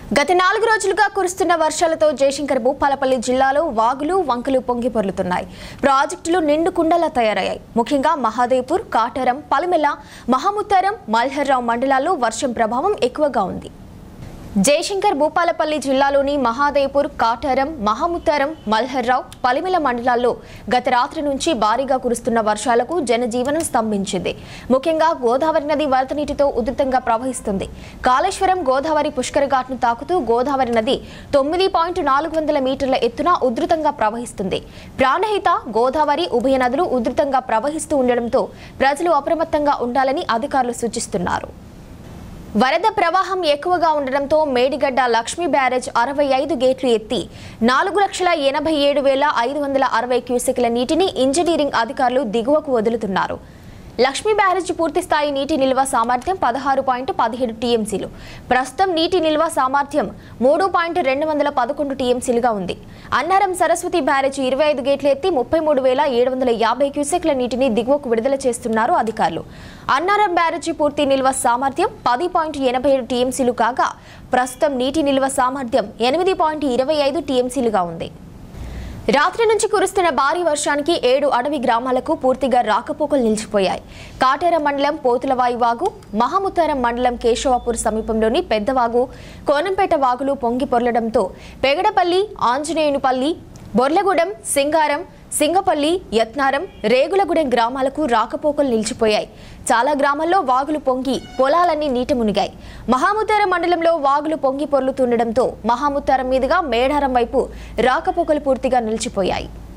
గత నాలుగు రోజులుగా కురుస్తున్న వర్షాలతో జయశంకర్ భూపాలపల్లి జిల్లాలో వాగులు వంకలు పొంగి పొర్లుతున్నాయి ప్రాజెక్టులు నిండు కుండలా తయారయ్యాయి ముఖ్యంగా మహాదేవ్పూర్ కాటరం పలిమెల మహాముత్తారం మల్హర్రావు మండలాల్లో వర్షం ప్రభావం ఎక్కువగా ఉంది జయశంకర్ భూపాలపల్లి జిల్లాలోని మహాదేవ్పూర్ కాటారం మహాముత్తారం మల్హర్రావు పలిమిల మండలాల్లో గత రాత్రి నుంచి భారీగా కురుస్తున్న వర్షాలకు జనజీవనం స్తంభించింది ముఖ్యంగా గోదావరి నది వరద నీటితో ఉధృతంగా ప్రవహిస్తుంది కాళేశ్వరం గోదావరి పుష్కర ఘాట్ను తాకుతూ గోదావరి నది తొమ్మిది పాయింట్ నాలుగు వందల మీటర్ల ఎత్తున ఉధృతంగా ప్రవహిస్తుంది ప్రాణహిత గోదావరి ఉభయ నదులు ఉధృతంగా ప్రవహిస్తూ ఉండడంతో ప్రజలు అప్రమత్తంగా ఉండాలని అధికారులు సూచిస్తున్నారు వరద ప్రవాహం ఎక్కువగా ఉండడంతో మేడిగడ్డ లక్ష్మీ బ్యారేజ్ అరవై ఐదు గేట్లు ఎత్తి నాలుగు లక్షల ఎనభై ఏడు వేల ఐదు వందల అరవై క్యూసెక్ల నీటిని ఇంజనీరింగ్ అధికారులు దిగువకు వదులుతున్నారు లక్ష్మీ బ్యారేజ్ పూర్తి స్థాయి నీటి నిల్వ సామర్థ్యం పదహారు పాయింట్ పదిహేడు టీఎంసీలు ప్రస్తుతం నీటి నిల్వ సామర్థ్యం మూడు పాయింట్ రెండు వందల పదకొండు టీఎంసీలుగా ఉంది అన్నారం సరస్వతి బ్యారేజ్ ఇరవై ఐదు గేట్లు ఎత్తి ముప్పై మూడు వేల ఏడు వందల యాభై క్యూసెక్ల నీటిని దిగువకు విడుదల చేస్తున్నారు అధికారులు అన్నారం బ్యారేజీ పూర్తి నిల్వ సామర్థ్యం పది పాయింట్ ఎనభై ఏడు టీఎంసీలు కాగా ప్రస్తుతం నీటి నిల్వ సామర్థ్యం ఎనిమిది పాయింట్ ఇరవై ఐదు టీఎంసీలుగా ఉంది రాత్రి నుంచి కురుస్తున్న భారీ వర్షానికి ఏడు అడవి గ్రామాలకు పూర్తిగా రాకపోకలు నిలిచిపోయాయి కాటేర మండలం పోతులవాయి వాగు మహాముత్తారం మండలం కేశవాపూర్ సమీపంలోని పెద్దవాగు కోనంపేట వాగులు పొంగి పొర్లడంతో పెగడపల్లి ఆంజనేయునిపల్లి బొర్లగూడెం సింగారం సింగపల్లి యత్నారం రేగులగూడెం గ్రామాలకు రాకపోకలు నిలిచిపోయాయి చాలా గ్రామాల్లో వాగులు పొంగి పొలాలన్నీ నీట మునిగాయి మహాముత్తారం మండలంలో వాగులు పొంగి పొర్లుతుండడంతో మహాముత్తారం మీదుగా మేడారం వైపు రాకపోకలు పూర్తిగా నిలిచిపోయాయి